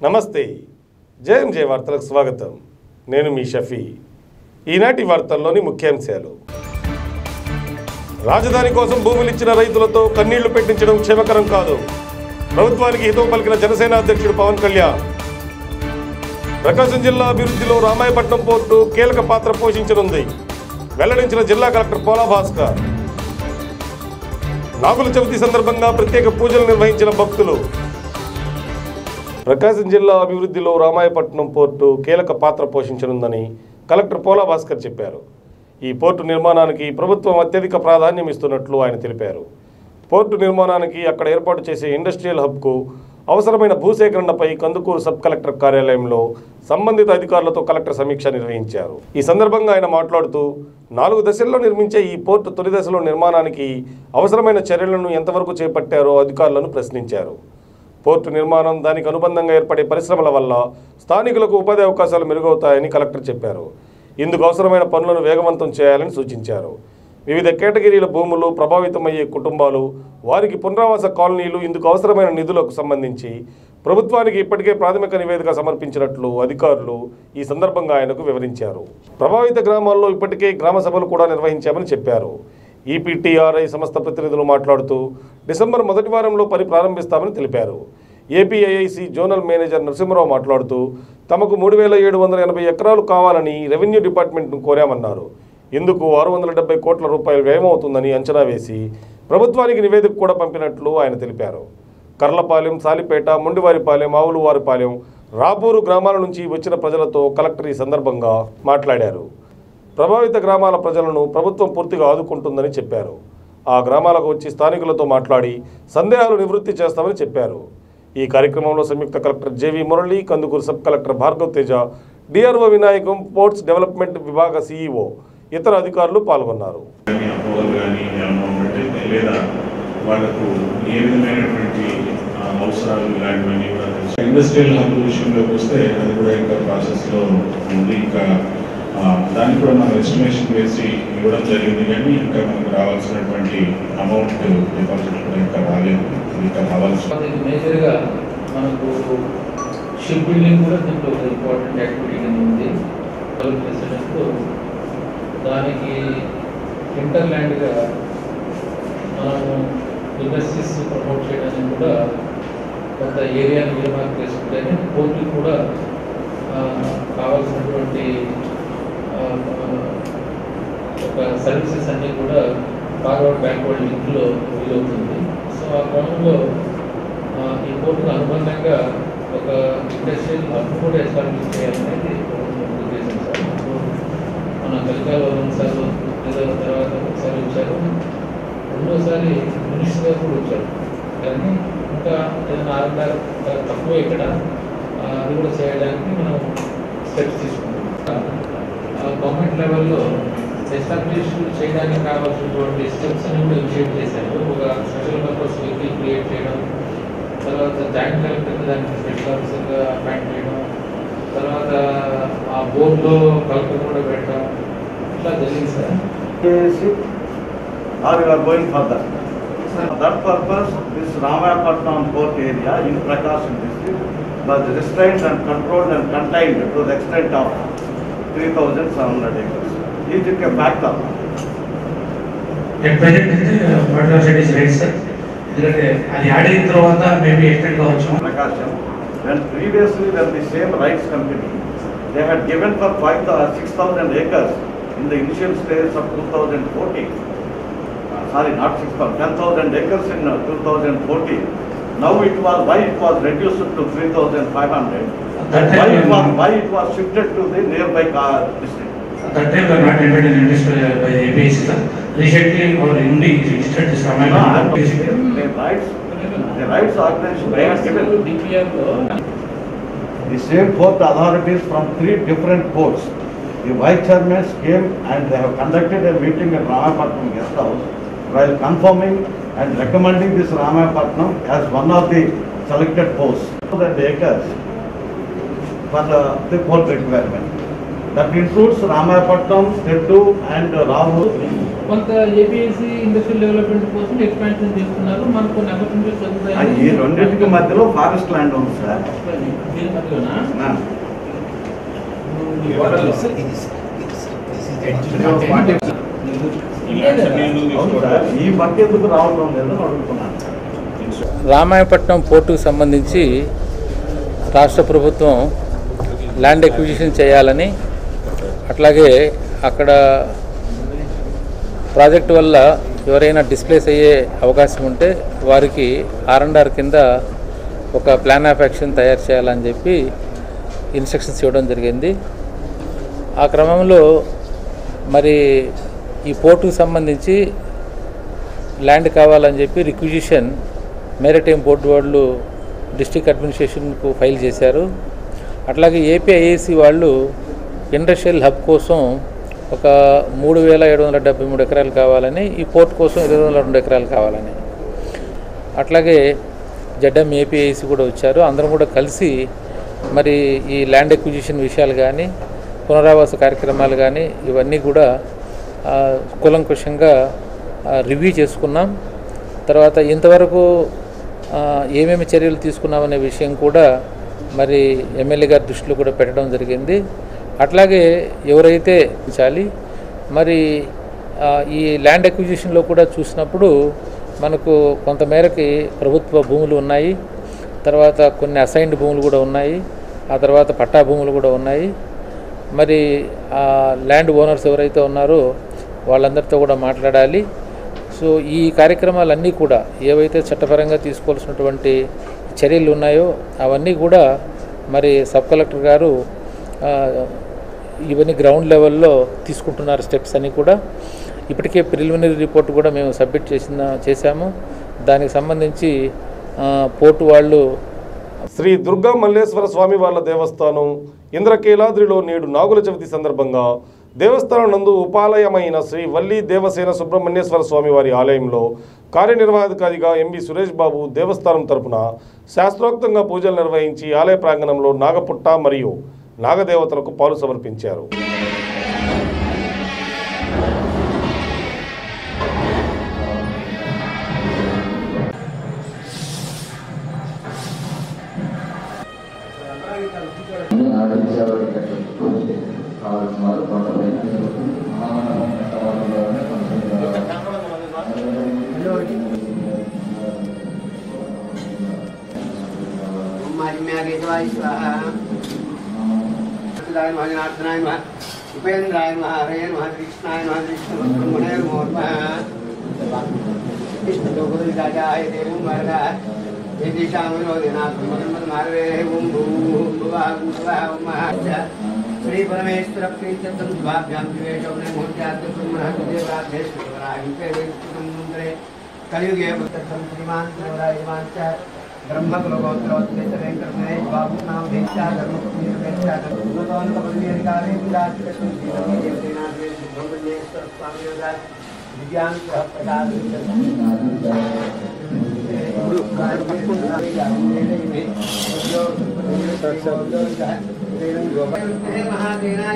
నమస్తే జయం జయ వార్తలకు స్వాగతం నేను మీ షఫీ ఈనాటి వార్తల్లోని ముఖ్యాంశాలు రాజధాని కోసం భూములు ఇచ్చిన రైతులతో కన్నీళ్లు పెట్టించడం క్షేమకరం కాదు ప్రభుత్వానికి హితవు పలికిన జనసేన అధ్యక్షుడు పవన్ కళ్యాణ్ ప్రకాశం జిల్లా అభివృద్ధిలో రామాయపట్నం పోర్టు కీలక పాత్ర పోషించనుంది వెల్లడించిన జిల్లా కలెక్టర్ పోలా భాస్కర్ నాగుల చవితి సందర్భంగా ప్రత్యేక పూజలు నిర్వహించిన భక్తులు ప్రకాశం జిల్లా అభివృద్ధిలో రామాయపట్నం పోర్టు కీలక పాత్ర పోషించనుందని కలెక్టర్ పోలా భాస్కర్ చెప్పారు ఈ పోర్టు నిర్మాణానికి ప్రభుత్వం అత్యధిక ప్రాధాన్యం ఇస్తున్నట్లు ఆయన తెలిపారు పోర్టు నిర్మాణానికి అక్కడ ఏర్పాటు చేసే ఇండస్ట్రియల్ హబ్కు అవసరమైన భూసేకరణపై కందుకూరు సబ్ కలెక్టర్ కార్యాలయంలో సంబంధిత అధికారులతో కలెక్టర్ సమీక్ష నిర్వహించారు ఈ సందర్భంగా ఆయన మాట్లాడుతూ నాలుగు దశల్లో నిర్మించే ఈ పోర్టు తొలి దశలో నిర్మాణానికి అవసరమైన చర్యలను ఎంతవరకు చేపట్టారో అధికారులను ప్రశ్నించారు పోర్టు నిర్మాణం దానికి అనుబంధంగా ఏర్పడే పరిశ్రమల వల్ల స్థానికులకు ఉపాధి అవకాశాలు మెరుగవుతాయని కలెక్టర్ చెప్పారు ఇందుకు అవసరమైన పనులను వేగవంతం చేయాలని సూచించారు వివిధ కేటగిరీల భూములు ప్రభావితమయ్యే కుటుంబాలు వారికి పునరావాస కాలనీలు ఇందుకు అవసరమైన నిధులకు సంబంధించి ప్రభుత్వానికి ఇప్పటికే ప్రాథమిక నివేదిక సమర్పించినట్లు అధికారులు ఈ సందర్భంగా ఆయనకు వివరించారు ప్రభావిత గ్రామాల్లో ఇప్పటికే గ్రామ సభలు కూడా నిర్వహించామని చెప్పారు ఈపీటీఆర్ఐ సంస్థ ప్రతినిధులు మాట్లాడుతూ డిసెంబర్ మొదటి వారంలో పని ప్రారంభిస్తామని తెలిపారు ఏపీఐఐసి జోనల్ మేనేజర్ నరసింహరావు మాట్లాడుతూ తమకు మూడు వేల ఏడు వందల ఎనభై ఎకరాలు కావాలని రెవెన్యూ డిపార్ట్మెంట్ను కోరామన్నారు ఇందుకు ఆరు వందల డెబ్బై కోట్ల రూపాయలు వ్యయమవుతుందని అంచనా వేసి ప్రభుత్వానికి నివేదిక కూడా పంపినట్లు ఆయన తెలిపారు కర్లపాలెం సాలిపేట ముండివారిపాలెం ఆవులువారిపాలెం రాపూరు గ్రామాల నుంచి వచ్చిన ప్రజలతో కలెక్టర్ ఈ సందర్భంగా మాట్లాడారు ప్రభావిత గ్రామాల ప్రజలను ప్రభుత్వం పూర్తిగా ఆదుకుంటుందని చెప్పారు ఆ గ్రామాలకు వచ్చి స్థానికులతో మాట్లాడి సందేహాలు నివృత్తి చేస్తామని చెప్పారు ఈ కార్యక్రమంలో సంయుక్త collector JV Murali Kandukur sub collector Bhargav Teja DRO Vinayakam ports development విభాగ సీఈఓ ఇతర అధికారులు పాల్గొన్నారు కానీ అపోహలు కానీ ఏమన్నా ఉన్నట్టయితే లేదా వాళ్ళకు ఏ విధమైనటువంటి ఆ, అవసరాలు ఇలాంటివన్నీ కూడా తెలుసు ఇండస్ట్రియల్ హబ్ విషయంలోకి వస్తే అది కూడా ఇంకా ప్రాసెస్లో ఉంది ఇంకా ఆ, దానికి కూడా మనం ఎస్టిమేషన్ వేసి ఇవ్వడం జరిగింది కానీ ఇంకా మనకు రావాల్సినటువంటి అమౌంట్ డిపాజిట్ కూడా ఇంకా రాలేదు ఇది ఇంకా రావాల్సి ఇది మేజర్గా మనకు షిప్ బిల్డింగ్ కూడా దీంట్లో ఒక ఇంపార్టెంట్ యాక్టివిటీ కింద ఉంది డెవలప్ చేసేటప్పుడు దానికి ఇంటర్లాండ్గా మనము ఇండస్ట్రీస్ ప్రమోట్ చేయడానికి కూడా కొంత ఏరియాని నిర్మాణం చేసుకుంటేనే పోర్టులు కూడా ఆ, కావాల్సినటువంటి ఆ, ఒక సర్వీసెస్ అన్నీ కూడా ఫార్వర్డ్ బ్యాక్వర్డ్ లింక్లో వీలవుతుంది సో ఆ క్రమంలో ఆ, ఈ పోర్టుకు అనుబంధంగా ఒక ఇండస్ట్రియల్ హబ్ కూడా ఎస్టాబ్లిష్ చేయాలనేది ప్రభుత్వం ఉద్దేశం సార్ సో మన కలికాల సార్ ఏదో తర్వాత ఒకసారి వచ్చారు రెండోసారి మినిస్టర్ గారు కూడా వచ్చారు కానీ ఇంకా ఏదైనా ఆర్ఆర్ తక్కువ ఇక్కడ ఆ, అది కూడా చేయడానికి మనం స్టెప్స్ తీసుకుంటాం గవర్నమెంట్ లెవెల్లో ఎస్టాబ్లిష్ చేయడానికి కావాల్సినటువంటి స్టెప్స్ అన్ని కూడా ఇనిషియేట్ చేశారు ఒక స్పెషల్ పర్పస్ వెహికల్ క్రియేట్ చేయడం తర్వాత జాయింట్ కలెక్టర్ దానికి స్పెషల్ ఆఫీసర్గా అపాయింట్ చేయడం తర్వాత ఆ బోర్డులో కలెక్టర్ కూడా పెట్టడం ఇట్లా జరిగింది sir ship or you are going further. For that purpose, this Ramayapatnam port area in Prakasam district was restrained and controlled and contained to the extent of 3,700 acres. Is it a factor? At present అయితే water set is right sir ఎందుకంటే అది add అయిన తర్వాత maybe extend కావచ్చు Prakasam, when previously when the same rights company, they had given for 5,000, 6,000 acres in the initial stage of 2014. Uh, Sorry, not 6,000, 10,000 acres in uh, 2014. Now it was, why it was reduced to 3,500? That Why it was, time- why it was shifted to the nearby uh, district? That time were not entered in industry by APSC sir recently our ఇండి registered this No, I'm saying the rights, the rights organization, they had given. డిపిఆర్లో The same port authorities from three different ports. The vice chairmen came and they have conducted a meeting at Ramapatnam guest house while confirming and recommending this Ramapatnam as one of the selected posts. That acres for the, the port requirement. That includes Ramapatnam, Tetu and Ravu. కొంత APSC industrial development కోసం expansion చేస్తున్నారు మనకు కొన్ని opportunities ఆ, ఈ రెండింటికి మధ్యలో forest land ఉంది సార్ దీని మధ్యలోనా ఆ. అవును సార్ ఈ పక్క ఎందుకు రావడం లేదని అడుగుతున్నాను రామాయపట్నం పోర్టుకు సంబంధించి రాష్ట్ర ప్రభుత్వం ల్యాండ్ ఎక్విజిషన్ చేయాలని అట్లాగే అక్కడ ప్రాజెక్టు వల్ల ఎవరైనా డిస్ప్లేస్ అయ్యే అవకాశం ఉంటే వారికి ఆర్ అండ్ ఆర్ కింద ఒక ప్లాన్ ఆఫ్ యాక్షన్ తయారు చేయాలని చెప్పి ఇన్స్ట్రక్షన్స్ ఇవ్వడం జరిగింది ఆ క్రమంలో మరి ఈ పోర్టుకు సంబంధించి ల్యాండ్ కావాలని చెప్పి రిక్విజిషన్ మెరిటైమ్ బోర్డు వాళ్ళు డిస్ట్రిక్ట్ అడ్మినిస్ట్రేషన్కు ఫైల్ చేశారు అట్లాగే ఏపీఐఏసి వాళ్ళు ఇండస్ట్రియల్ హబ్ కోసం ఒక మూడు వేల ఏడు వందల డెబ్బై మూడు ఎకరాలు కావాలని ఈ పోర్ట్ కోసం ఇరవై వందల రెండు ఎకరాలు కావాలని అట్లాగే జడ్ఎం ఏపీఐసి కూడా వచ్చారు అందరం కూడా కలిసి మరి ఈ ల్యాండ్ ఎక్విజిషన్ విషయాలు కానీ పునరావాస కార్యక్రమాలు కానీ ఇవన్నీ కూడా ఆ, కూలంకుషంగా ఆ, రివ్యూ చేసుకున్నాం తర్వాత ఇంతవరకు ఆ, ఏమేమి చర్యలు తీసుకున్నామనే విషయం కూడా మరి ఎమ్మెల్యే గారి దృష్టిలో కూడా పెట్టడం జరిగింది అట్లాగే ఎవరైతే చాలి మరి ఆ, ఈ ల్యాండ్ అక్విజిషన్లో కూడా చూసినప్పుడు మనకు కొంతమేరకి ప్రభుత్వ భూములు ఉన్నాయి తర్వాత కొన్ని అసైన్డ్ భూములు కూడా ఉన్నాయి ఆ తర్వాత పట్టా భూములు కూడా ఉన్నాయి మరి ఆ ల్యాండ్ ఓనర్స్ ఎవరైతే ఉన్నారో వాళ్ళందరితో కూడా మాట్లాడాలి సో ఈ కార్యక్రమాలన్నీ కూడా ఏవైతే చట్టపరంగా తీసుకోవాల్సినటువంటి చర్యలు ఉన్నాయో అవన్నీ కూడా మరి సబ్ కలెక్టర్ గారు ఆ, ఇవన్నీ గ్రౌండ్ లెవెల్లో తీసుకుంటున్నారు స్టెప్స్ అని కూడా ఇప్పటికే ప్రిలిమినరీ రిపోర్ట్ కూడా మేము సబ్మిట్ చేసిన చేశాము దానికి సంబంధించి ఆ, పోర్టు వాళ్ళు శ్రీ దుర్గా మల్లేశ్వర స్వామి వాళ్ళ దేవస్థానం ఇంద్రకీలాద్రిలో నేడు నాగుల చవితి సందర్భంగా దేవస్థానం నందు ఉపాలయమైన శ్రీ వల్లి దేవసేన సుబ్రహ్మణ్యేశ్వర స్వామి వారి ఆలయంలో కార్యనిర్వాహకారిగా ఎంబి సురేష్ బాబు దేవస్థానం తరపున శాస్త్రోక్తంగా పూజలు నిర్వహించి ఆలయ ప్రాంగణంలో నాగపుట్ట మరియు నాగదేవతలకు పాలు సమర్పించారు మహిమ్యాగేశవాయ స్వాహ సుధాయ నమః జనార్దనాయ నమః ఉపేంద్రాయ నమః హరే నమః కృష్ణాయ నమః విష్ణు బ్రహ్మణే నమో నమః ఇష్టలోకవిదాయ దేవం వరద ఏదిశామ వినోదినాథ్ బ్రహ్మన్మద మార్వే ఓం భూం భువః భూవః ఓం మహాచ శ్రీ పరమేశ్వర ప్రీత్యర్థం శుభాభ్యాం దివేశోనే మూర్త్యార్థ బ్రహ్మణ దేవాభ్యేశ్వరాయ మంత్రే కలియుగే పుత్రం శ్రీమాన్ దేవరాయమాన్ చ బ్రహ్మకులగోత్రోత్తేత వెంకటమేష్ బాబు నామ భేక్షా ధర్మపుణ్య భేక్షా ఉన్నతోన్నత పదవి అధికారి విరాజకృష్ణ శ్రీరమే దేవదేనాథే సుబ్రహ్మణ్యేశ్వర స్వామి యోగా విజ్ఞాన ప్రకాశ మహాదేనాయ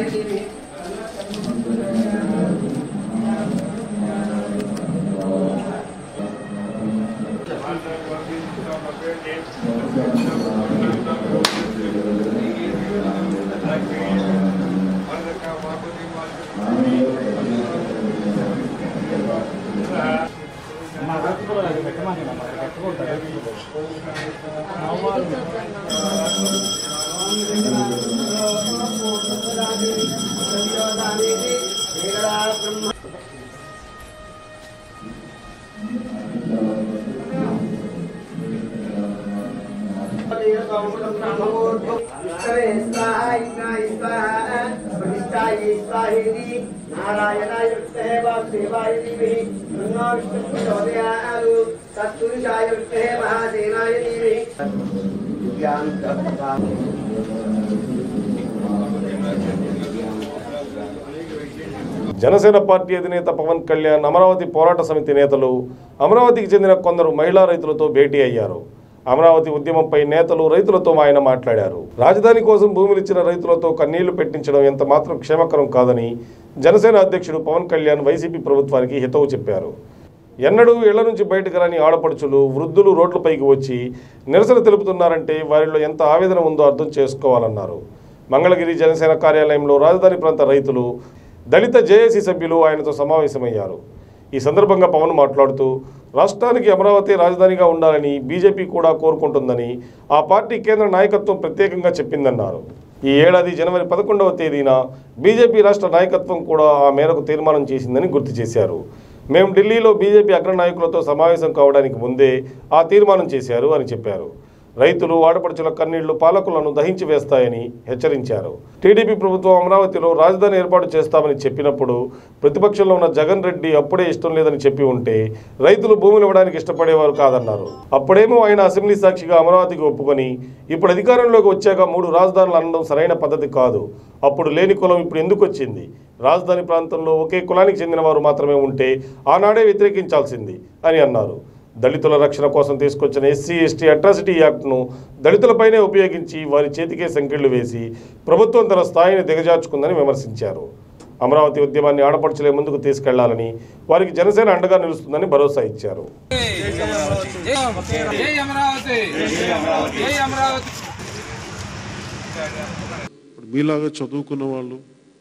నారాయణాయ విష్ణే వాసుదేవాయ ధీమహి తన్నో విష్ణు ప్రచోదయాత్ తత్పురుషాయ విష్ణే మహాదేవాయ ధీమహి జనసేన పార్టీ అధినేత పవన్ కళ్యాణ్ అమరావతి పోరాట సమితి నేతలు అమరావతికి చెందిన కొందరు మహిళా రైతులతో భేటీ అయ్యారు అమరావతి ఉద్యమంపై నేతలు రైతులతో ఆయన మాట్లాడారు రాజధాని కోసం భూములు ఇచ్చిన రైతులతో కన్నీళ్లు పెట్టించడం ఎంత మాత్రం క్షేమకరం కాదని జనసేన అధ్యక్షుడు పవన్ కళ్యాణ్ వైసీపీ ప్రభుత్వానికి హితవు చెప్పారు ఎన్నడూ ఇళ్ల నుంచి బయటకు రాని ఆడపడుచులు వృద్ధులు రోడ్లపైకి వచ్చి నిరసన తెలుపుతున్నారంటే వారిలో ఎంత ఆవేదన ఉందో అర్థం చేసుకోవాలన్నారు మంగళగిరి జనసేన కార్యాలయంలో రాజధాని ప్రాంత రైతులు దళిత జేఏసీ సభ్యులు ఆయనతో సమావేశమయ్యారు ఈ సందర్భంగా పవన్ మాట్లాడుతూ రాష్ట్రానికి అమరావతి రాజధానిగా ఉండాలని బీజేపీ కూడా కోరుకుంటుందని ఆ పార్టీ కేంద్ర నాయకత్వం ప్రత్యేకంగా చెప్పిందన్నారు ఈ ఏడాది జనవరి పదకొండవ తేదీన బీజేపీ రాష్ట్ర నాయకత్వం కూడా ఆ మేరకు తీర్మానం చేసిందని గుర్తు చేశారు మేము ఢిల్లీలో బీజేపీ అగ్రనాయకులతో సమావేశం కావడానికి ముందే ఆ తీర్మానం చేశారు అని చెప్పారు రైతులు ఆడపడుచుల కన్నీళ్లు పాలకులను దహించి వేస్తాయని హెచ్చరించారు టీడీపీ ప్రభుత్వం అమరావతిలో రాజధాని ఏర్పాటు చేస్తామని చెప్పినప్పుడు ప్రతిపక్షంలో ఉన్న జగన్ రెడ్డి అప్పుడే ఇష్టం లేదని చెప్పి ఉంటే రైతులు భూములు ఇవ్వడానికి ఇష్టపడేవారు కాదన్నారు అప్పుడేమో ఆయన అసెంబ్లీ సాక్షిగా అమరావతికి ఒప్పుకొని ఇప్పుడు అధికారంలోకి వచ్చాక మూడు రాజధానులు అనడం సరైన పద్ధతి కాదు అప్పుడు లేని కులం ఇప్పుడు ఎందుకు వచ్చింది రాజధాని ప్రాంతంలో ఒకే కులానికి చెందిన వారు మాత్రమే ఉంటే ఆనాడే వ్యతిరేకించాల్సింది అని అన్నారు దళితుల రక్షణ కోసం తీసుకొచ్చిన ఎస్సీ ఎస్టీ అట్రాసిటీ యాక్ట్ను దళితులపైనే ఉపయోగించి వారి చేతికే సంకెళ్లు వేసి ప్రభుత్వం తన స్థాయిని దిగజార్చుకుందని విమర్శించారు అమరావతి ఉద్యమాన్ని ఆడపడుచులే ముందుకు తీసుకెళ్లాలని వారికి జనసేన అండగా నిలుస్తుందని భరోసా ఇచ్చారు జై అమరావతి జై అమరావతి ఇప్పుడు మీలాగా చదువుకున్న వాళ్ళు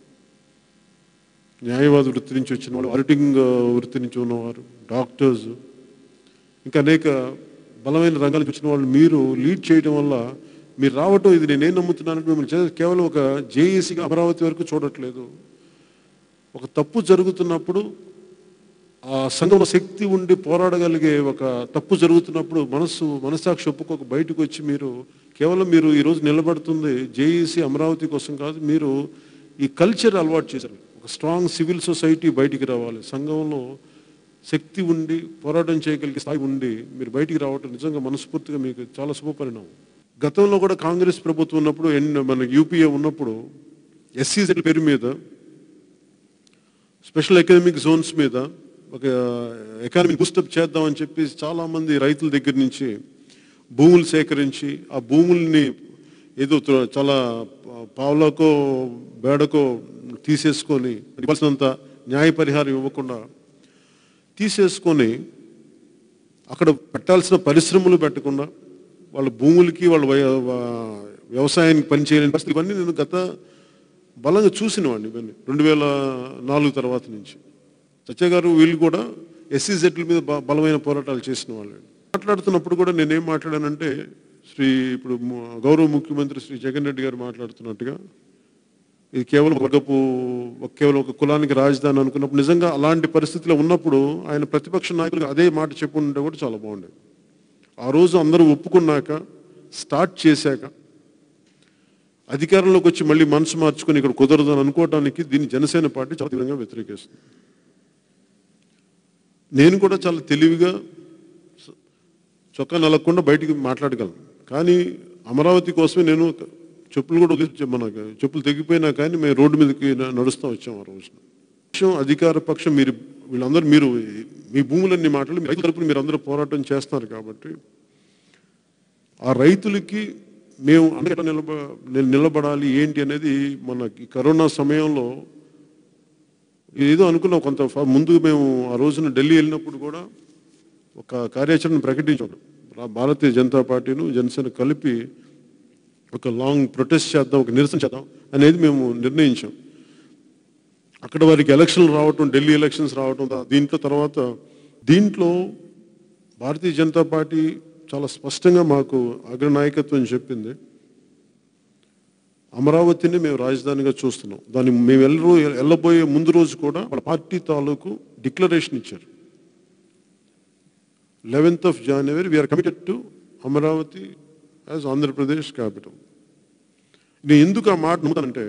న్యాయవాద వృత్తి నుంచి వచ్చిన వాళ్ళు ఆడిటింగ్ వృత్తి నుంచి ఉన్నవారు డాక్టర్స్ ఇంకా అనేక బలమైన రంగాల నుంచి వచ్చిన వాళ్ళు మీరు లీడ్ చేయడం వల్ల మీరు రావటం ఇది నేనేం నమ్ముతున్నానంటే మిమ్మల్ని చే- కేవలం ఒక జేఏసీగా అమరావతి వరకు చూడట్లేదు ఒక తప్పు జరుగుతున్నప్పుడు ఆ సంఘంలో శక్తి ఉండి పోరాడగలిగే ఒక తప్పు జరుగుతున్నప్పుడు మనస్సు మనస్సాక్షి ఒప్పుకోక బయటకు వచ్చి మీరు కేవలం మీరు ఈరోజు నిలబడుతుంది జేఈసీ అమరావతి కోసం కాదు మీరు ఈ కల్చర్ అలవాటు చేశారు ఒక స్ట్రాంగ్ సివిల్ సొసైటీ బయటికి రావాలి సంఘంలో శక్తి ఉండి పోరాటం చేయగలిగే స్థాయి ఉండి మీరు బయటికి రావటం నిజంగా మనస్ఫూర్తిగా మీకు చాలా శుభపరిణామం గతంలో కూడా కాంగ్రెస్ ప్రభుత్వం ఉన్నప్పుడు ఎన్ మన యూపీఏ ఉన్నప్పుడు ఎస్సీజెడ్ పేరు మీద స్పెషల్ ఎకనామిక్ జోన్స్ మీద ఒక ఎకానమీ బూస్టప్ చేద్దామని చెప్పి చాలా మంది రైతుల దగ్గర నుంచి భూములు సేకరించి ఆ భూముల్ని ఏదో త్ర- చాలా పావులకో బేడకో తీసేసుకొని ఇవ్వాల్సినంత న్యాయ పరిహారం ఇవ్వకుండా తీసేసుకొని అక్కడ పెట్టాల్సిన పరిశ్రమలు పెట్టకుండా వాళ్ళ భూములకి వాళ్ళ వయ- వా- వ్యవసాయానికి పనిచేయలేని పరిస్థితి ఇవన్నీ నేను గత బలంగా చూసిన వాడిని ఇవన్నీ రెండు వేల నాలుగు తర్వాత నుంచి సత్య గారు వీళ్ళు కూడా ఎస్సీ జెడ్ల మీద బ- బలమైన పోరాటాలు చేసిన వాళ్ళు మాట్లాడుతున్నప్పుడు కూడా నేనేం మాట్లాడానంటే శ్రీ ఇప్పుడు ము- గౌరవ ముఖ్యమంత్రి శ్రీ జగన్ రెడ్డి గారు మాట్లాడుతున్నట్టుగా ఇది కేవలం వర్గపు ఒక- కేవలం ఒక కులానికి రాజధాని అనుకున్నప్పుడు నిజంగా అలాంటి పరిస్థితిలో ఉన్నప్పుడు ఆయన ప్రతిపక్ష నాయకులు అదే మాట చెప్పుంటే కూడా చాలా బాగుండేది ఆ రోజు అందరూ ఒప్పుకున్నాక స్టార్ట్ చేశాక అధికారంలోకి వచ్చి మళ్ళీ మనసు మార్చుకొని ఇక్కడ కుదరదు అని అనుకోవటానికి దీన్ని జనసేన పార్టీ చాలా తీవ్రంగా వ్యతిరేకిస్తుంది నేను కూడా చాలా తెలివిగా స- చొక్కా నలగకుండా బయటికి మాట్లాడగలను కానీ అమరావతి కోసమే నేను చెప్పులు కూడా వదిలి మన చెప్పులు తెగిపోయినా కానీ మేము రోడ్డు మీదకి న- నడుస్తూ వచ్చాం ఆ రోజున పక్షం అధికార పక్షం మీరు వీళ్ళందరూ మీరు మీ భూములన్నీ మాటలు మీ రైతుల తరపున మీరు అందరూ పోరాటం చేస్తున్నారు కాబట్టి ఆ రైతులకి మేము అండగా నిలబ నిల- నిలబడాలి ఏంటి అనేది మన ఈ కరోనా సమయంలో ఏదో అనుకున్నాం కొంత ఫ- ముందు మేము ఆ రోజున ఢిల్లీ వెళ్ళినప్పుడు కూడా ఒక కార్యాచరణ ప్రకటించాం రా- భారతీయ జనతా పార్టీను జనసేన కలిపి ఒక లాంగ్ ప్రొటెస్ట్ చేద్దాం ఒక నిరసన చేద్దాం అనేది మేము నిర్ణయించాం అక్కడ వారికి ఎలక్షన్లు రావటం ఢిల్లీ ఎలక్షన్స్ రావటం దీంట్లో తర్వాత దీంట్లో భారతీయ జనతా పార్టీ చాలా స్పష్టంగా మాకు అగ్రనాయకత్వం చెప్పింది అమరావతిని మేము రాజధానిగా చూస్తున్నాం దాన్ని మేము వెళ్ళరు వెళ్ళబోయే ముందు రోజు కూడా వాళ్ళ పార్టీ తాలూకు డిక్లరేషన్ ఇచ్చారు eleventh of January we're committed to Amaravati as Andhra Pradesh capital నేను ఎందుకు ఆ మాట నమ్ముతానంటే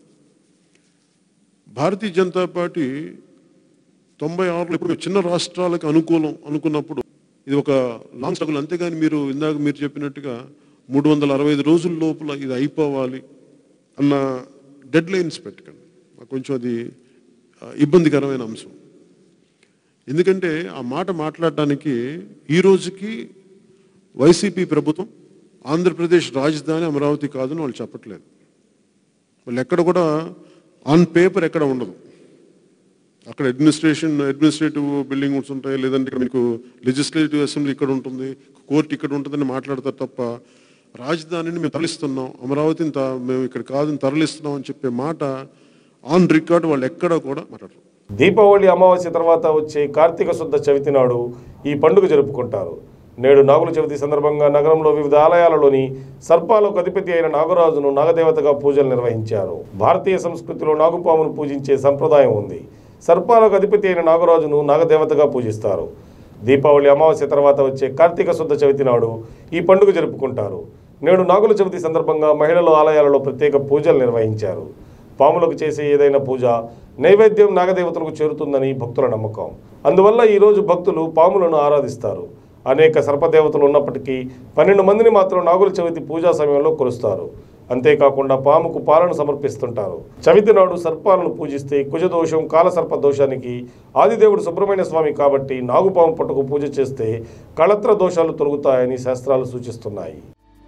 భారతీయ జనతా పార్టీ తొంభై ఆరులో ఇప్పుడు చిన్న రాష్ట్రాలకు అనుకూలం అనుకున్నప్పుడు ఇది ఒక లాంగ్ స్ట్రగుల్ అంతేగాని మీరు ఇందాక మీరు చెప్పినట్టుగా మూడు వందల అరవై ఐదు రోజుల లోపల ఇది అయిపోవాలి అన్న డెడ్ లైన్స్ పెట్టకండి నాకు కొంచెం అది ఆ, ఇబ్బందికరమైన అంశం ఎందుకంటే ఆ మాట మాట్లాడడానికి ఈ రోజుకి వైసీపీ ప్రభుత్వం ఆంధ్రప్రదేశ్ రాజధాని అమరావతి కాదని వాళ్ళు చెప్పట్లేదు వాళ్ళు ఎక్కడ కూడా ఆన్ పేపర్ ఎక్కడ ఉండదు అక్కడ అడ్మినిస్ట్రేషన్ అడ్మినిస్ట్రేటివ్ బిల్డింగ్స్ ఉంటాయి లేదంటే ఇక్కడ మీకు లెజిస్లేటివ్ అసెంబ్లీ ఇక్కడ ఉంటుంది కోర్టు ఇక్కడ ఉంటుందని మాట్లాడతారు తప్ప రాజధానిని మేము తరలిస్తున్నాం అమరావతిని త- మేము ఇక్కడ కాదని తరలిస్తున్నాం అని చెప్పే మాట ఆన్ రికార్డ్ వాళ్ళు ఎక్కడ కూడా మాట్లాడరు దీపావళి అమావాస్య తర్వాత వచ్చే కార్తీక శుద్ధ చవితి నాడు ఈ పండుగ జరుపుకుంటారు నేడు నాగుల చవితి సందర్భంగా నగరంలో వివిధ ఆలయాలలోని సర్పాలకు అధిపతి అయిన నాగరాజును నాగదేవతగా పూజలు నిర్వహించారు భారతీయ సంస్కృతిలో నాగుపామును పూజించే సంప్రదాయం ఉంది సర్పాలకు అధిపతి అయిన నాగరాజును నాగదేవతగా పూజిస్తారు దీపావళి అమావాస్య తర్వాత వచ్చే కార్తీక శుద్ధ చవితి నాడు ఈ పండుగ జరుపుకుంటారు నేడు నాగుల చవితి సందర్భంగా మహిళలు ఆలయాలలో ప్రత్యేక పూజలు నిర్వహించారు పాములకు చేసే ఏదైనా పూజ నైవేద్యం నాగదేవతలకు చేరుతుందని భక్తుల నమ్మకం అందువల్ల ఈరోజు భక్తులు పాములను ఆరాధిస్తారు అనేక సర్పదేవతలు ఉన్నప్పటికీ పన్నెండు మందిని మాత్రం నాగుల చవితి పూజా సమయంలో కొలుస్తారు అంతేకాకుండా పాముకు పాలను సమర్పిస్తుంటారు చవితి నాడు సర్పాలను పూజిస్తే కుజదోషం కాలసర్ప దోషానికి ఆదిదేవుడు సుబ్రహ్మణ్య స్వామి కాబట్టి నాగుపాము పట్టుకు పూజ చేస్తే కళత్ర దోషాలు తొలగుతాయని శాస్త్రాలు సూచిస్తున్నాయి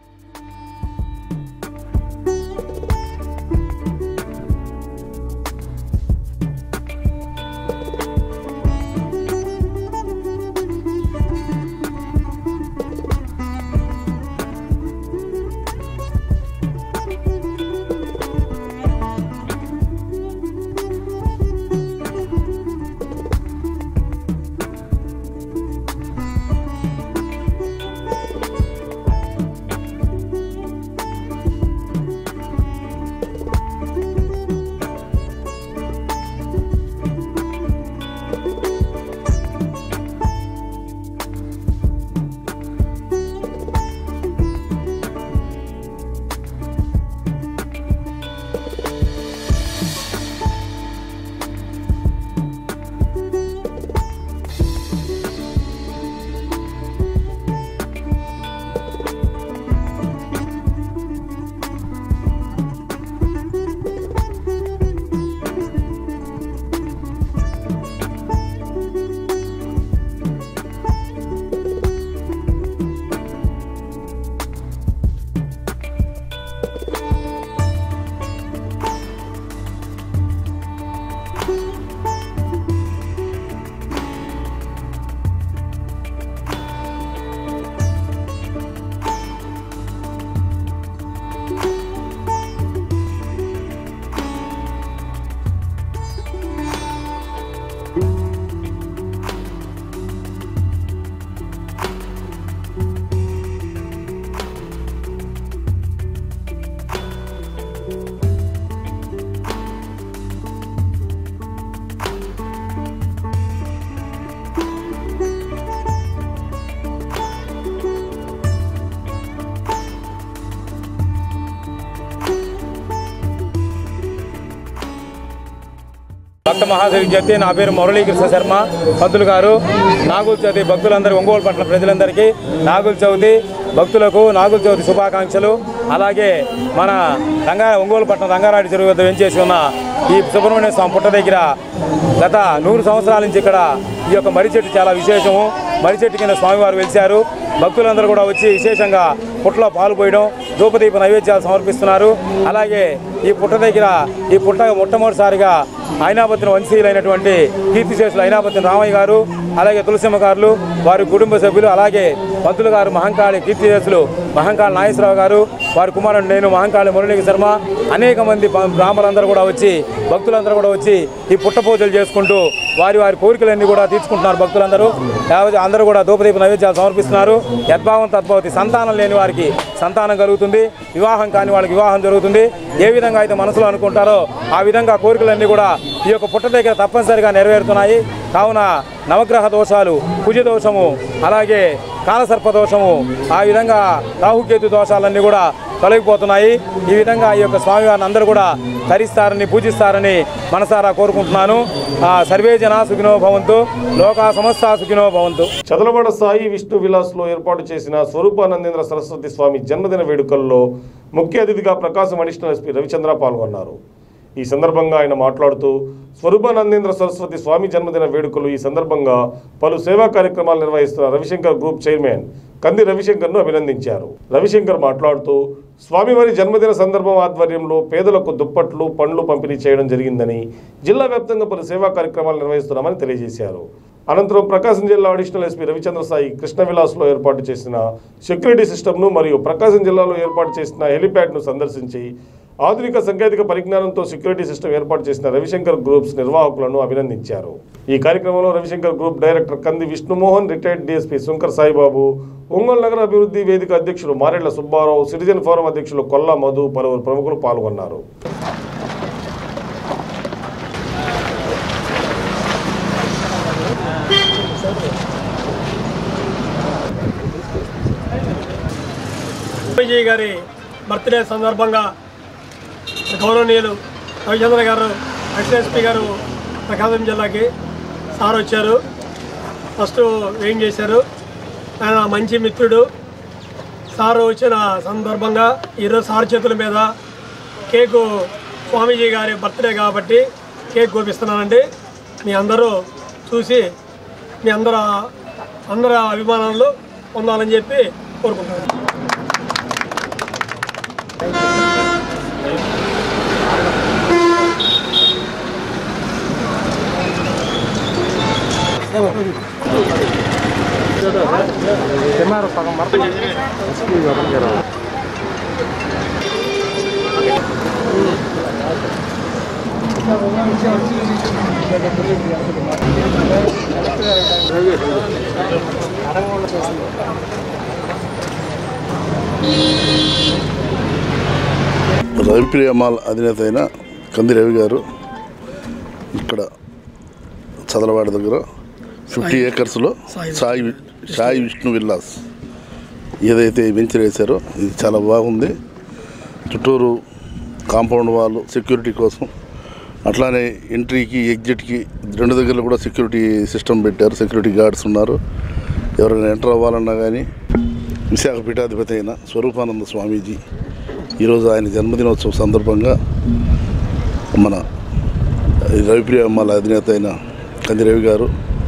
భక్త మహాశయ విజ్ఞప్తి నా పేరు మురళీకృష్ణ శర్మ పంతులు గారు నాగుల చవితి భక్తులందరూ ఒంగోలు పట్టణ ప్రజలందరికీ నాగుల చవితి భక్తులకు నాగుల చవితి శుభాకాంక్షలు అలాగే మన రంగా ఒంగోలు పట్టణ రంగారాడి చెరువు వద్ద వెంచేసి ఉన్న ఈ సుబ్రహ్మణ్య స్వామి పుట్ట దగ్గర గత నూరు సంవత్సరాల నుంచి ఇక్కడ ఈ యొక్క మర్రి చెట్టు చాలా విశేషము మర్రి చెట్టు కింద స్వామివారు వెలిశారు భక్తులందరూ కూడా వచ్చి విశేషంగా పుట్టలో పాలు పోయడం ధూపదీప నైవేద్యాలు సమర్పిస్తున్నారు అలాగే ఈ పుట్ట దగ్గర ఈ పుట్ట మొట్టమొదటిసారిగా అయినాపత్రిన వంశీయులైనటువంటి కీర్తిశేషులు అయినాపత్రిన రామయ్య గారు అలాగే తులసిమ్మ గారు వారి కుటుంబ సభ్యులు అలాగే పంతులు గారు మహంకాళి కీర్తిశేషులు మహంకాళి నాగేశ్వరరావు గారు వారి కుమారుడు నేను మహంకాళి మురళీ శర్మ అనేక మంది బ- బ్రాహ్మణులందరూ కూడా వచ్చి భక్తులందరూ కూడా వచ్చి ఈ పుట్ట పూజలు చేసుకుంటూ వారి వారి కోరికలన్నీ కూడా తీర్చుకుంటున్నారు భక్తులందరూ యావత్ అందరూ కూడా ధూపదీప నైవేద్యాలు సమర్పిస్తున్నారు యద్భావం తద్భవతి సంతానం లేని వారికి సంతానం కలుగుతుంది వివాహం కాని వాళ్ళకి వివాహం జరుగుతుంది ఏ విధంగా అయితే మనసులో అనుకుంటారో ఆ విధంగా కోరికలన్నీ కూడా ఈ యొక్క పుట్ట దగ్గర తప్పనిసరిగా నెరవేరుతున్నాయి కావున నవగ్రహ దోషాలు కుజ దోషము అలాగే కాలసర్ప దోషము ఆ విధంగా రాహుకేతు దోషాలన్నీ కూడా తొలగిపోతున్నాయి ఈ విధంగా ఈ యొక్క స్వామివారిని అందరూ కూడా ధరిస్తారని పూజిస్తారని మనసారా కోరుకుంటున్నాను ఆ, సర్వే జన సుఖినో భవంతు లోకా సమస్త సుఖినో భవంతు చదలవాడ సాయి విష్ణు విలాస్లో ఏర్పాటు చేసిన స్వరూపానందేంద్ర సరస్వతి స్వామి జన్మదిన వేడుకల్లో ముఖ్య అతిథిగా ప్రకాశం అడిషనల్ ఎస్పీ రవిచంద్ర పాల్గొన్నారు ఈ సందర్భంగా ఆయన మాట్లాడుతూ స్వరూపానందేంద్ర సరస్వతి స్వామి జన్మదిన వేడుకలు ఈ సందర్భంగా పలు సేవా కార్యక్రమాలు నిర్వహిస్తున్న రవిశంకర్ గ్రూప్ చైర్మన్ కంది రవిశంకర్ను అభినందించారు రవిశంకర్ మాట్లాడుతూ స్వామివారి జన్మదిన సందర్భం ఆధ్వర్యంలో పేదలకు దుప్పట్లు పండ్లు పంపిణీ చేయడం జరిగిందని జిల్లా వ్యాప్తంగా పలు సేవా కార్యక్రమాలు నిర్వహిస్తున్నామని తెలియజేశారు అనంతరం ప్రకాశం జిల్లా అడిషనల్ ఎస్పీ రవిచంద్ర సాయి కృష్ణ విలాస్లో ఏర్పాటు చేసిన సెక్యూరిటీ సిస్టమ్ను మరియు ప్రకాశం జిల్లాలో ఏర్పాటు చేసిన హెలిప్యాడ్ను సందర్శించి ఆధునిక సాంకేతిక పరిజ్ఞానంతో సెక్యూరిటీ సిస్టమ్ ఏర్పాటు చేసిన రవిశంకర్ గ్రూప్స్ నిర్వాహకులను అభినందించారు ఈ కార్యక్రమంలో Ravishankar group director Kandi Vishnumohan retired DSP Shankar Saibabu Ongole నగర అభివృద్ధి వేదిక అధ్యక్షులు మారెళ్ల సుబ్బారావు సిటిజన్ ఫోరం అధ్యక్షులు కొల్లా మధు పలువురు ప్రముఖులు పాల్గొన్నారు విజయ్ గారి బర్త్డే సందర్భంగా గౌరవనీయులు రవిచంద్ర గారు ఎస్ఎస్పీ గారు ప్రకాశం జిల్లాకి సార్ వచ్చారు ఫస్ట్ ఏం చేశారు ఆయన మంచి మిత్రుడు సార్ వచ్చిన సందర్భంగా ఈరోజు సార్ చేతుల మీద కేకు స్వామీజీ గారి బర్త్డే కాబట్టి కేక్ కోపిస్తున్నానండి మీ అందరూ చూసి మీ అందరూ అందరి అభిమానాలు పొందాలని చెప్పి కోరుకుంటున్నాను రవిప్రియ మాల్ అధినేత అయిన కంది రవి గారు ఇక్కడ చదలవాడ దగ్గర ఫిఫ్టీ ఏకర్స్లో సాయి వి- సాయి విష్ణు విల్లాస్ ఏదైతే వెంచర్ వేశారో ఇది చాలా బాగుంది చుట్టూరు కాంపౌండ్ వాళ్ళు సెక్యూరిటీ కోసం అట్లానే ఎంట్రీకి ఎగ్జిట్కి రెండు దగ్గర కూడా సెక్యూరిటీ సిస్టమ్ పెట్టారు సెక్యూరిటీ గార్డ్స్ ఉన్నారు ఎవరైనా ఎంటర్ అవ్వాలన్నా కానీ విశాఖ పీఠాధిపతి అయిన స్వరూపానంద స్వామీజీ ఈరోజు ఆయన జన్మదినోత్సవం సందర్భంగా మన రవిప్రియ అమ్మాల అధినేత అయిన కంది రవి గారు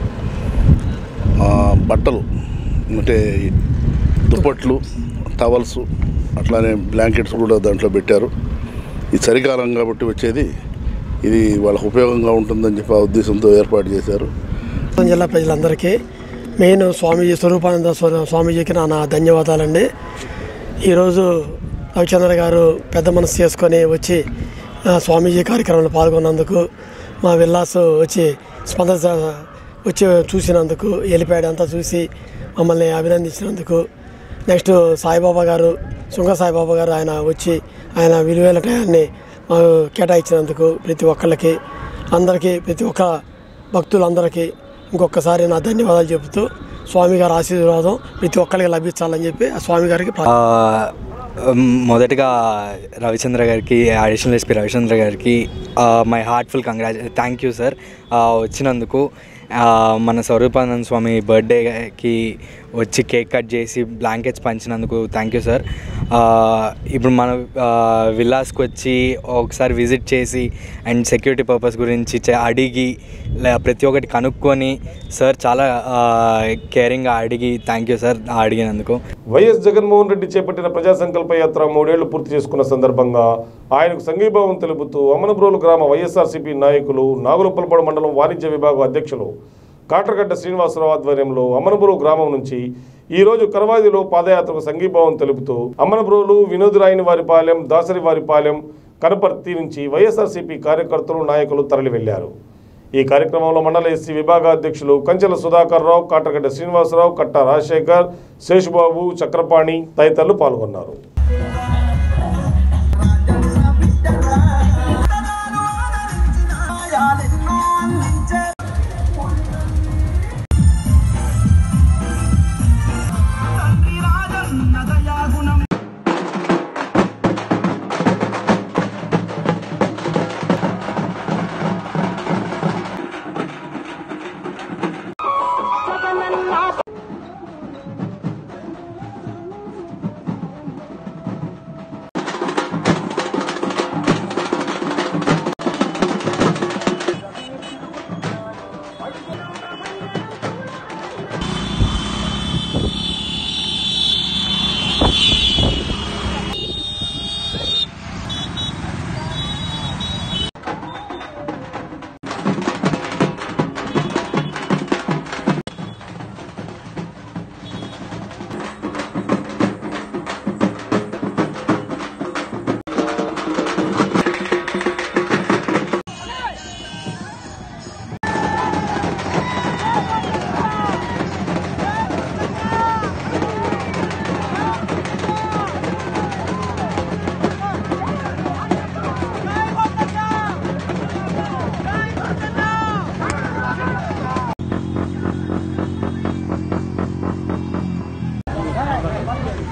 ఆ, బట్టలు అంటే దుప్పట్లు టవల్స్ అట్లానే బ్లాంకెట్స్ కూడా దాంట్లో పెట్టారు ఇది చలికాలం కాబట్టి వచ్చేది ఇది వాళ్ళకు ఉపయోగంగా ఉంటుందని చెప్పి ఆ ఉద్దేశంతో ఏర్పాటు చేశారు ప్రకాశం జిల్లా ప్రజలందరికీ మెయిన్ స్వామీజీ స్వరూపానంద స్వ- స్వామీజీకి నా నా ధన్యవాదాలండి ఈరోజు రవిచంద్ర గారు పెద్ద మనసు చేసుకొని వచ్చి ఆ, స్వామీజీ కార్యక్రమంలో పాల్గొన్నందుకు మా విల్లాస్ వచ్చి స్పందన వచ్చి చూసినందుకు వెళ్ళిపోయాడు అంతా చూసి మమ్మల్ని అభినందించినందుకు నెక్స్ట్ సాయిబాబా గారు సుంగ సాయిబాబా గారు ఆయన వచ్చి ఆయన విలువైన టయాన్ని మాకు కేటాయించినందుకు ప్రతి ఒక్కళ్ళకి అందరికీ ప్రతి ఒక్క భక్తులందరికీ ఇంకొకసారి నా ధన్యవాదాలు చెబుతూ స్వామి గారి ఆశీర్వాదం ప్రతి ఒక్కరికి లభించాలని చెప్పి ఆ స్వామి గారికి ప్రా- ఆ, మొదటగా రవిచంద్ర గారికి అడిషనల్ ఎస్పీ రవిచంద్ర గారికి మై హార్ట్ఫుల్ కంగ్రాచు థ్యాంక్ యూ సార్ వచ్చినందుకు ఆ, మన స్వరూపానంద స్వామి బర్త్డేకి వచ్చి కేక్ కట్ చేసి బ్లాంకెట్స్ పంచినందుకు థ్యాంక్ యూ సార్ ఇప్పుడు మన విల్లాస్కి వచ్చి ఒకసారి విజిట్ చేసి అండ్ సెక్యూరిటీ పర్పస్ గురించి చే- అడిగి లే- ప్రతి ఒక్కటి కనుక్కొని సార్ చాలా కేరింగ్గా అడిగి థ్యాంక్ యూ సార్ అడిగినందుకు వైఎస్ జగన్మోహన్ రెడ్డి చేపట్టిన ప్రజా సంకల్ప యాత్ర మూడేళ్లు పూర్తి చేసుకున్న సందర్భంగా ఆయనకు సంఘీభావం తెలుపుతూ అమనబ్రోలు గ్రామ వైఎస్ఆర్సీపీ నాయకులు నాగులపల్పడ మండలం వాణిజ్య విభాగం అధ్యక్షులు కాట్రగడ్డ శ్రీనివాసరావు ఆధ్వర్యంలో అమనబురు గ్రామం నుంచి ఈ రోజు కరవాదిలో పాదయాత్రకు సంఘీభావం తెలుపుతూ అమనబ్రోలు వినోదురాయని వారిపాలెం దాసరి వారిపాలెం కనపర్తి నుంచి వైఎస్ఆర్సీపీ కార్యకర్తలు నాయకులు తరలి వెళ్లారు ఈ కార్యక్రమంలో మండల ఎస్సీ విభాగ అధ్యక్షులు కంచెల సుధాకర్ రావు కాట్రగడ్డ శ్రీనివాసరావు కట్ట రాజశేఖర్ శేషుబాబు చక్రపాణి తదితరులు పాల్గొన్నారు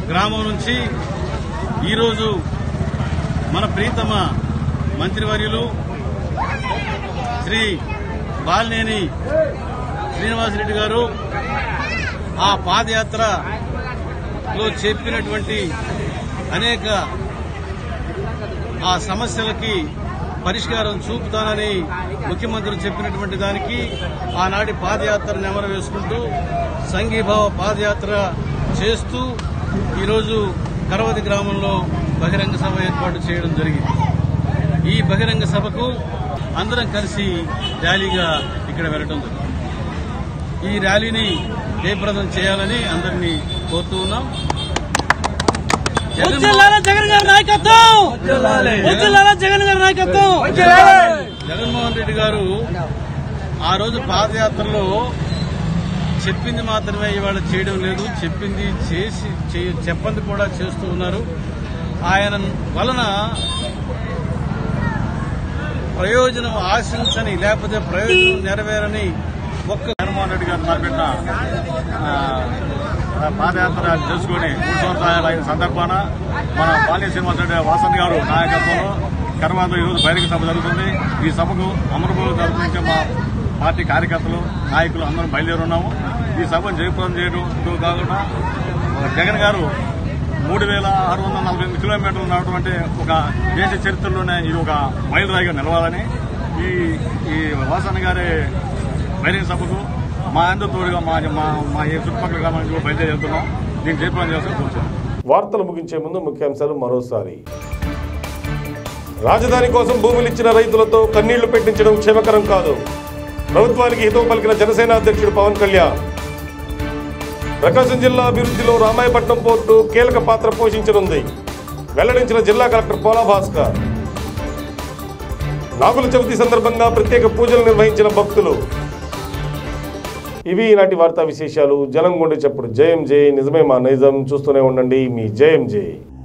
గ్రామం నుంచి ఈరోజు మన ప్రీతమ మంత్రివర్యులు శ్రీ బాలినేని శ్రీనివాసరెడ్డి గారు ఆ పాదయాత్రలో చెప్పినటువంటి అనేక ఆ సమస్యలకి పరిష్కారం చూపుతానని ముఖ్యమంత్రి చెప్పినటువంటి దానికి ఆనాటి పాదయాత్ర నెమరు వేసుకుంటూ సంఘీభావ పాదయాత్ర చేస్తూ ఈరోజు కరవతి గ్రామంలో బహిరంగ సభ ఏర్పాటు చేయడం జరిగింది ఈ బహిరంగ సభకు అందరం కలిసి ర్యాలీగా ఇక్కడ వెళ్ళడం జరిగింది ఈ ర్యాలీని జయప్రదం చేయాలని అందరినీ కోరుతూ ఉన్నాం ఉజ్జలాల జగన్ గారి నాయకత్వం ఉజ్జలాల జగన్ గారి నాయకత్వం జగన్మోహన్ రెడ్డి గారు ఆ రోజు పాదయాత్రలో చెప్పింది మాత్రమే ఇవాళ చేయడం లేదు చెప్పింది చేసి చే- చెప్పంది కూడా చేస్తూ ఉన్నారు ఆయన వలన ప్రయోజనం ఆశించని లేకపోతే ప్రయోజనం నెరవేరని ఒక్క జగన్మోహన్ రెడ్డి గారు తలపెట్టిన ఆ, పాదయాత్ర చేసుకుని మూడు సంవత్సరాల అయిన సందర్భాన మన పాలీ శ్రీనివాసరెడ్డి వాసన్ గారు నాయకత్వంలో కర్వాలో ఈరోజు బహిరంగ సభ జరుగుతుంది ఈ సభకు అమరబోలు తరపు మా పార్టీ కార్యకర్తలు నాయకులు అందరం బయలుదేరి ఉన్నాము ఈ సభను జయప్రదం చేయడం కాకుండా జగన్ గారు మూడు వేల ఆరు వందల నలభై ఎనిమిది కిలోమీటర్లు నడవడం ఒక దేశ చరిత్రలోనే ఇది ఒక మైలురాయిగా నిలవాలని ఈ ఈ వాసన్న గారి బహిరంగ సభకు మా అందరి తోడుగా మా మా మా ఈ చుట్టుపక్కల గ్రామానికి బయలుదేరి వెళ్తున్నాం దీన్ని జయప్రదం చేస్తాం కూర్చోండి వార్తలు ముగించే ముందు ముఖ్యాంశాలు మరోసారి రాజధాని కోసం భూములు ఇచ్చిన రైతులతో కన్నీళ్లు పెట్టించడం క్షేమకరం కాదు ప్రభుత్వానికి హితవు పలికిన జనసేన అధ్యక్షుడు పవన్ కళ్యాణ్ ప్రకాశం జిల్లా అభివృద్ధిలో రామాయపట్నం పోర్టు కీలక పాత్ర పోషించనుంది వెల్లడించిన జిల్లా కలెక్టర్ పోలా భాస్కర్ నాగుల చవితి సందర్భంగా ప్రత్యేక పూజలు నిర్వహించిన భక్తులు ఇవి ఈనాటి వార్తా విశేషాలు జలం గుండె చెప్పుడు జయం జై నిజమే మా నైజం చూస్తూనే ఉండండి మీ జయం జై